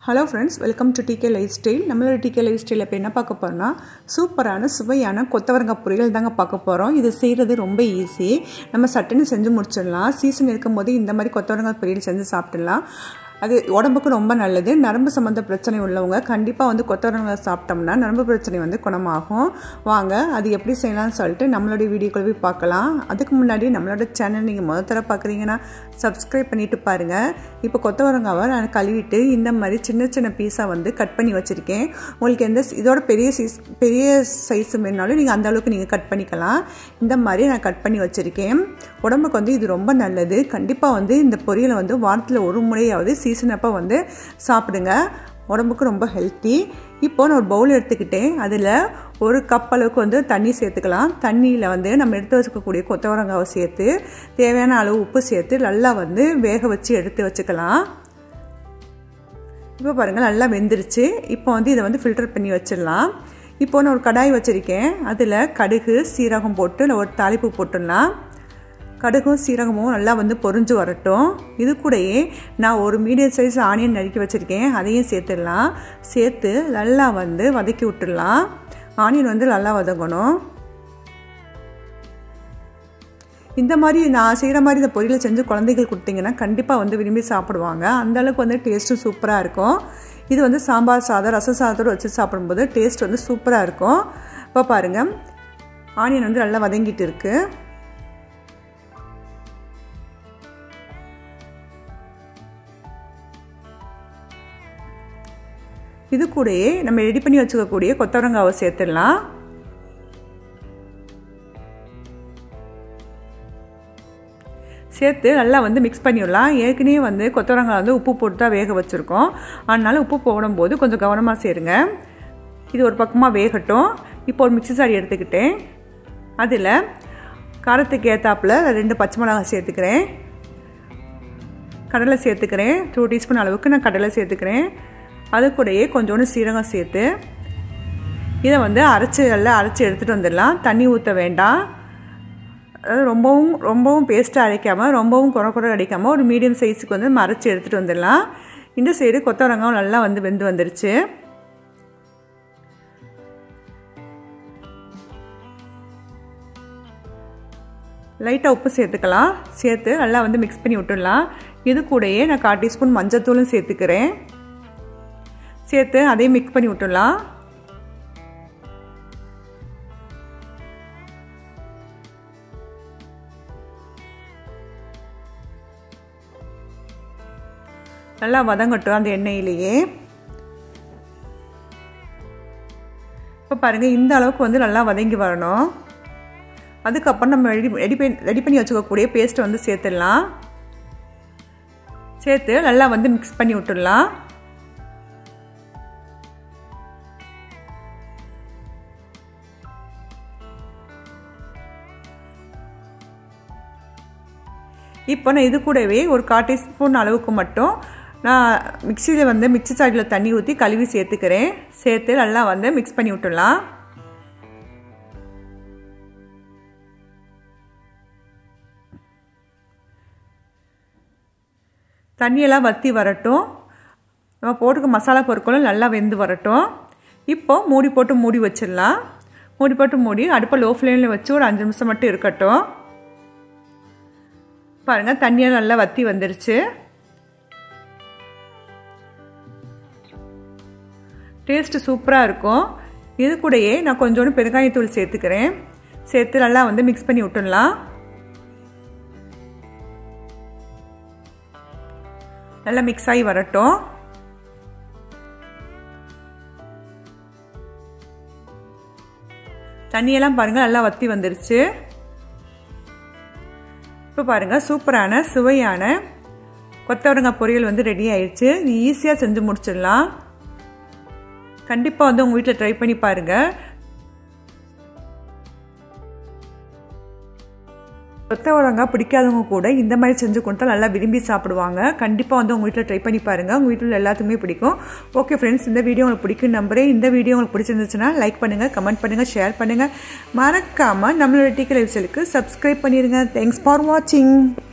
hello friends welcome to DK lifestyle நம்மளோட DK லைஃப் ஸ்டைலில் இப்போ என்ன பார்க்க போகிறோம்னா சூப்பரான சுவையான கொத்தவரங்காய் பொரியல் தாங்க பார்க்க போகிறோம் இது செய்கிறது ரொம்ப ஈஸி நம்ம சட்டுன்னு செஞ்சு முடிச்சிடலாம் சீசன் இருக்கும்போது இந்த மாதிரி கொத்தவரங்காய் பொரியல் செஞ்சு சாப்பிட்டுடலாம் அது உடம்புக்கு ரொம்ப நல்லது நரம்பு சம்மந்த பிரச்சனை உள்ளவங்க கண்டிப்பாக வந்து கொத்தவரங்காய் சாப்பிட்டோம்னா நரம்பு பிரச்சனை வந்து குணமாகும் வாங்க அது எப்படி செய்யலாம்னு சொல்லிட்டு நம்மளுடைய வீடியோக்கள் போய் பார்க்கலாம் அதுக்கு முன்னாடி நம்மளோட சேனல் நீங்கள் முதல் தர பார்க்குறீங்கன்னா சப்ஸ்கிரைப் பண்ணிட்டு பாருங்கள் இப்போ கொத்தவரங்காவை நான் கழுவிட்டு இந்த மாதிரி சின்ன சின்ன பீஸாக வந்து கட் பண்ணி வச்சுருக்கேன் உங்களுக்கு எந்த இதோட பெரிய சைஸ் பெரிய சைஸ் வேணாலும் நீங்கள் அந்த அளவுக்கு நீங்கள் கட் பண்ணிக்கலாம் இந்த மாதிரி நான் கட் பண்ணி வச்சுருக்கேன் உடம்புக்கு வந்து இது ரொம்ப நல்லது கண்டிப்பாக வந்து இந்த பொரியலை வந்து வாரத்தில் ஒரு முறையாவது சீசன் அப்போ வந்து சாப்பிடுங்க உடம்புக்கு ரொம்ப ஹெல்த்தி இப்போ நான் ஒரு பவுல் எடுத்துக்கிட்டேன் அதில் ஒரு கப் அளவுக்கு வந்து தண்ணி சேர்த்துக்கலாம் தண்ணியில் வந்து நம்ம எடுத்து வச்சுக்கக்கூடிய கொத்தவரங்காவை சேர்த்து தேவையான அளவு உப்பு சேர்த்து நல்லா வந்து வேக வச்சு எடுத்து வச்சுக்கலாம் இப்போ பாருங்கள் நல்லா வெந்துருச்சு இப்போ வந்து இதை வந்து ஃபில்டர் பண்ணி வச்சிடலாம் இப்போ நான் ஒரு கடாய் வச்சுருக்கேன் அதில் கடுகு சீரகம் போட்டு ஒரு தாளிப்பு போட்டுடலாம் கடுகும் சீரகமும் நல்லா வந்து பொறிஞ்சு வரட்டும் இது கூடயே நான் ஒரு மீடியம் சைஸ் ஆனியன் நறுக்கி வச்சுருக்கேன் அதையும் சேர்த்துடலாம் சேர்த்து நல்லா வந்து வதக்கி விட்டுடலாம் ஆனியன் வந்து நல்லா வதங்கணும் இந்த மாதிரி நான் செய்கிற மாதிரி இந்த பொரியலை செஞ்சு குழந்தைகள் கொடுத்தீங்கன்னா கண்டிப்பாக வந்து விரும்பி சாப்பிடுவாங்க அந்தளவுக்கு வந்து டேஸ்ட்டும் சூப்பராக இருக்கும் இது வந்து சாம்பார் சாதம் ரச சாதத்தோடு வச்சு சாப்பிடும்போது டேஸ்ட் வந்து சூப்பராக இருக்கும் இப்போ பாருங்கள் ஆனியன் வந்து நல்லா வதங்கிட்டு இருக்குது இது கூடயே நம்ம ரெடி பண்ணி வச்சுக்கக்கூடிய கொத்தவரங்காவை சேர்த்துடலாம் சேர்த்து நல்லா வந்து மிக்ஸ் பண்ணிடலாம் ஏற்கனவே வந்து கொத்தவரங்காய் வந்து உப்பு போட்டு தான் வேக வச்சுருக்கோம் அதனால் உப்பு போடும்போது கொஞ்சம் கவனமாக சேருங்க இது ஒரு பக்கமாக வேகட்டும் இப்போ ஒரு மிக்சி சாடி எடுத்துக்கிட்டேன் அதில் காரத்துக்கு ஏற்றாப்பில் ரெண்டு பச்சை மிளகாய் சேர்த்துக்கிறேன் கடலை சேர்த்துக்கிறேன் டூ டீஸ்பூன் அளவுக்கு நான் கடலை சேர்த்துக்கிறேன் அது கூடயே கொஞ்சோண்டு சீரகம் சேர்த்து இதை வந்து அரைச்சி எல்லாம் அரைச்சி எடுத்துகிட்டு வந்துடலாம் தண்ணி ஊற்ற வேண்டாம் அதாவது ரொம்பவும் ரொம்பவும் பேஸ்ட்டாக அரைக்காமல் ரொம்பவும் குறை குறை அடிக்காமல் ஒரு மீடியம் சைஸுக்கு வந்து நம்ம அரைச்சி எடுத்துகிட்டு வந்துடலாம் இந்த சைடு கொத்தவரங்காவும் நல்லா வந்து வெந்து வந்துருச்சு லைட்டாக உப்பு சேர்த்துக்கலாம் சேர்த்து நல்லா வந்து மிக்ஸ் பண்ணி விட்டுடலாம் இது கூடயே நான் கால் டீஸ்பூன் மஞ்சத்தூளும் சேர்த்துக்கிறேன் சேர்த்து அதையும் மிக்ஸ் பண்ணி விட்டுடலாம் நல்லா வதங்கட்டும் அந்த எண்ணெயிலேயே இப்போ பாருங்கள் இந்த அளவுக்கு வந்து நல்லா வதங்கி வரணும் அதுக்கப்புறம் நம்ம ரெடி ரெடி பண்ணி ரெடி பண்ணி வச்சுக்கக்கூடிய பேஸ்ட்டை வந்து சேர்த்துடலாம் சேர்த்து நல்லா வந்து மிக்ஸ் பண்ணி விட்டுடலாம் இப்போ நான் இது கூடவே ஒரு கால் டீஸ்பூன் அளவுக்கு மட்டும் நான் மிக்சியில் வந்து மிக்சி சாடியில் தண்ணி ஊற்றி கழுவி சேர்த்துக்கிறேன் சேர்த்து நல்லா வந்து மிக்ஸ் பண்ணி விட்டுடலாம் தண்ணியெல்லாம் வற்றி வரட்டும் நம்ம போட்டுக்க மசாலா பொருட்களும் நல்லா வெந்து வரட்டும் இப்போது மூடி போட்டு மூடி வச்சிடலாம் மூடி போட்டு மூடி அடுப்பை லோ ஃப்ளேமில் வச்சு ஒரு அஞ்சு நிமிஷம் மட்டும் இருக்கட்டும் பாருங்கள் தண்ணியாக நல்லா வற்றி வந்துருச்சு டேஸ்ட்டு சூப்பராக இருக்கும் இது கூடயே நான் கொஞ்சோண்டு பெருங்காயத்தூள் சேர்த்துக்கிறேன் சேர்த்து நல்லா வந்து மிக்ஸ் பண்ணி விட்டுடலாம் நல்லா மிக்ஸ் ஆகி வரட்டும் தண்ணியெல்லாம் பாருங்கள் நல்லா வற்றி வந்துருச்சு இப்போ பாருங்கள் சூப்பரான சுவையான கொத்தவரங்காய் பொரியல் வந்து ரெடி ஆயிடுச்சு இது ஈஸியாக செஞ்சு முடிச்சிடலாம் கண்டிப்பாக வந்து உங்கள் வீட்டில் ட்ரை பண்ணி பாருங்கள் கொத்தவரங்காய் பிடிக்காதவங்க கூட இந்த மாதிரி செஞ்சு கொடுத்தா நல்லா விரும்பி சாப்பிடுவாங்க கண்டிப்பாக வந்து உங்கள் வீட்டில் ட்ரை பண்ணி பாருங்கள் உங்கள் வீட்டில் எல்லாத்துக்குமே பிடிக்கும் ஓகே ஃப்ரெண்ட்ஸ் இந்த வீடியோ உங்களுக்கு பிடிக்கும் நம்புறேன் இந்த வீடியோ உங்களுக்கு பிடிச்சிருந்துச்சுன்னா லைக் பண்ணுங்கள் கமெண்ட் பண்ணுங்கள் ஷேர் பண்ணுங்கள் மறக்காமல் நம்மளோட டிக்கி லைஃப் ஸ்டைலுக்கு சப்ஸ்கிரைப் பண்ணிடுங்க தேங்க்ஸ் ஃபார் வாட்சிங்